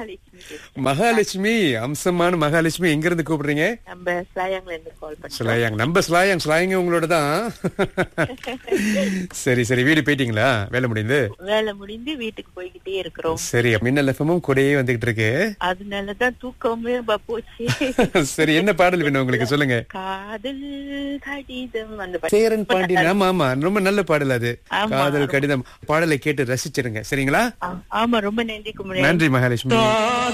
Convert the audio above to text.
மகாலட்சுமி பேசுறேன். மகாலட்சுமி அம்சமான மகாலட்சுமி எங்க இருந்து கூப்பிடுறீங்க நம்ம ஸ்லாயாங்ல இருந்து கால் பண்றோம் ஸ்லாயாங் நம்ம ஸ்லாயாங் ஸ்லாயங்க உங்களோட தான் சரி சரி வீடு போயிட்டீங்களா வேலை முடிந்து வேலை முடிந்து வீட்டுக்கு போய்கிட்டே இருக்கிறோம் சரி மின்னல் எஃப்எம்மும் கூடயே வந்துகிட்டு இருக்கு அதனாலதான் தூக்கமே ப- போச்சு சரி என்ன பாடல் வேணும் உங்களுக்கு சொல்லுங்க காதல் கடிதம் அந்த பாட்டு. சேரன் பாண்டியன் ஆமா ஆமா ரொம்ப நல்ல பாடல் அது ஆமா. காதல் கடிதம் பாடலை கேட்டு ரசிச்சிருங்க சரிங்களா ஆ- ஆமா ரொம்ப நன்றி குமரன் நன்றி மகாலட்சுமி